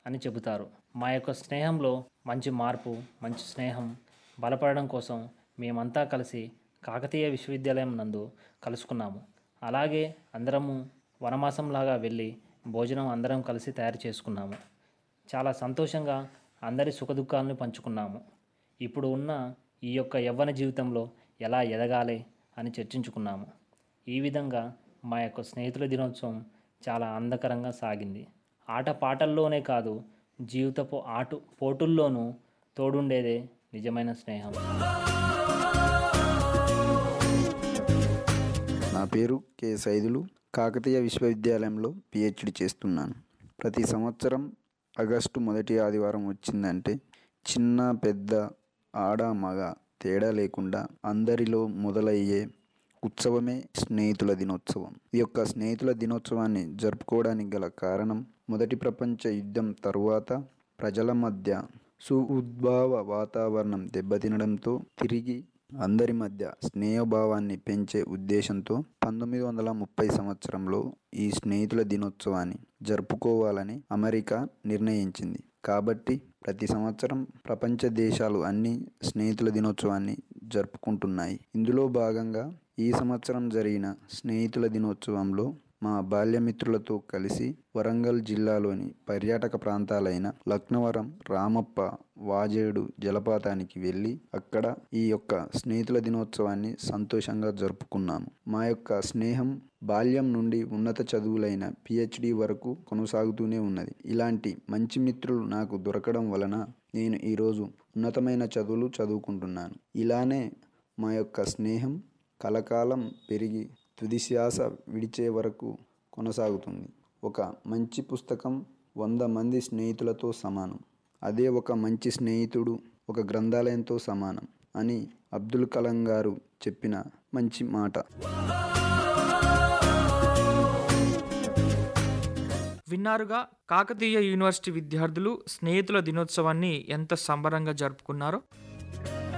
అని చెబుతారు మా యొక్క స్నేహంలో మంచి మార్పు మంచి స్నేహం బలపడడం కోసం మేమంతా కలిసి కాకతీయ విశ్వవిద్యాలయం నందు కలుసుకున్నాము అలాగే అందరము వనమాసంలాగా వెళ్ళి భోజనం అందరం కలిసి తయారు చేసుకున్నాము చాలా సంతోషంగా అందరి సుఖదుఖాలను పంచుకున్నాము ఇప్పుడు ఉన్న ఈ యొక్క యవ్వన జీవితంలో ఎలా ఎదగాలి అని చర్చించుకున్నాము ఈ విధంగా మా యొక్క స్నేహితుల దినోత్సవం చాలా ఆనందకరంగా సాగింది ఆట పాటల్లోనే కాదు జీవితపు ఆటు పోటుల్లోనూ తోడుండేదే నిజమైన స్నేహం నా పేరు కె సైదులు కాకతీయ విశ్వవిద్యాలయంలో పిహెచ్డి చేస్తున్నాను ప్రతి సంవత్సరం ఆగస్టు మొదటి ఆదివారం వచ్చిందంటే చిన్న పెద్ద ఆడ మగ తేడా లేకుండా అందరిలో మొదలయ్యే ఉత్సవమే స్నేహితుల దినోత్సవం ఈ యొక్క స్నేహితుల దినోత్సవాన్ని జరుపుకోవడానికి గల కారణం మొదటి ప్రపంచ యుద్ధం తరువాత ప్రజల మధ్య సుఉద్భావ వాతావరణం దెబ్బతినడంతో తిరిగి అందరి మధ్య స్నేహభావాన్ని పెంచే ఉద్దేశంతో పంతొమ్మిది వందల ముప్పై సంవత్సరంలో ఈ స్నేహితుల దినోత్సవాన్ని జరుపుకోవాలని అమెరికా నిర్ణయించింది కాబట్టి ప్రతి సంవత్సరం ప్రపంచ దేశాలు అన్ని స్నేహితుల దినోత్సవాన్ని జరుపుకుంటున్నాయి ఇందులో భాగంగా ఈ సంవత్సరం జరిగిన స్నేహితుల దినోత్సవంలో మా బాల్యమిత్రులతో కలిసి వరంగల్ జిల్లాలోని పర్యాటక ప్రాంతాలైన లక్నవరం రామప్ప వాజేడు జలపాతానికి వెళ్ళి అక్కడ ఈ యొక్క స్నేహితుల దినోత్సవాన్ని సంతోషంగా జరుపుకున్నాము మా యొక్క స్నేహం బాల్యం నుండి ఉన్నత చదువులైన పిహెచ్డి వరకు కొనసాగుతూనే ఉన్నది ఇలాంటి మంచి మిత్రులు నాకు దొరకడం వలన నేను ఈరోజు ఉన్నతమైన చదువులు చదువుకుంటున్నాను ఇలానే మా యొక్క స్నేహం కలకాలం పెరిగి తుది శ్వాస విడిచే వరకు కొనసాగుతుంది ఒక మంచి పుస్తకం వంద మంది స్నేహితులతో సమానం అదే ఒక మంచి స్నేహితుడు ఒక గ్రంథాలయంతో సమానం అని అబ్దుల్ కలాం గారు చెప్పిన మంచి మాట విన్నారుగా కాకతీయ యూనివర్సిటీ విద్యార్థులు స్నేహితుల దినోత్సవాన్ని ఎంత సంబరంగా జరుపుకున్నారో